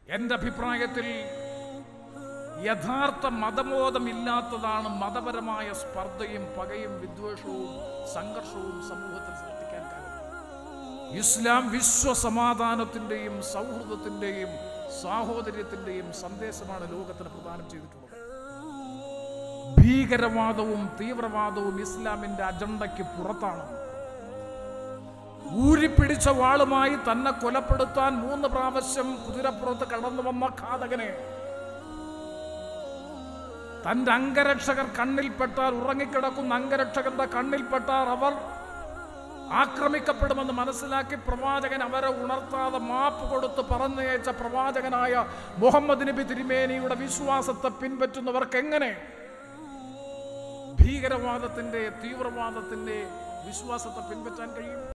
എൻ്റെ അഭിപ്രായത്തിൽ യഥാർത്ഥ മതബോധമില്ലാത്തതാണ് മതപരമായ സ്പർദ്ധയും പകയും വിദ്വേഷവും സംഘർഷവും സമൂഹത്തിൽ സൃഷ്ടിക്കാൻ കാരണം ഇസ്ലാം വിശ്വസമാധാനത്തിൻ്റെയും സൗഹൃദത്തിൻ്റെയും സാഹോദര്യത്തിൻ്റെയും സന്ദേശമാണ് ലോകത്തിന് പ്രദാനം ചെയ്തിട്ടുള്ളത് ഭീകരവാദവും തീവ്രവാദവും ഇസ്ലാമിന്റെ അജണ്ടയ്ക്ക് പുറത്താണ് ഊരിപ്പിടിച്ച വാളുമായി തന്നെ കൊലപ്പെടുത്താൻ മൂന്ന് പ്രാവശ്യം കുതിരപ്പുറത്ത് കടന്നു വന്ന ഘാതകനെ തന്റെ അംഗരക്ഷകർ കണ്ണിൽപ്പെട്ടാൽ ഉറങ്ങിക്കിടക്കുന്ന അംഗരക്ഷകന്റെ കണ്ണിൽപ്പെട്ടാൽ അവർ ആക്രമിക്കപ്പെടുമെന്ന് മനസ്സിലാക്കി പ്രവാചകൻ അവരെ ഉണർത്താതെ മാപ്പ് കൊടുത്ത് പറഞ്ഞയച്ച പ്രവാചകനായ മുഹമ്മദ് നബി തിരുമേനിയുടെ വിശ്വാസത്തെ പിൻപറ്റുന്നവർക്ക് എങ്ങനെ ഭീകരവാദത്തിന്റെ തീവ്രവാദത്തിന്റെ വിശ്വാസത്തെ പിൻപറ്റാൻ കഴിയും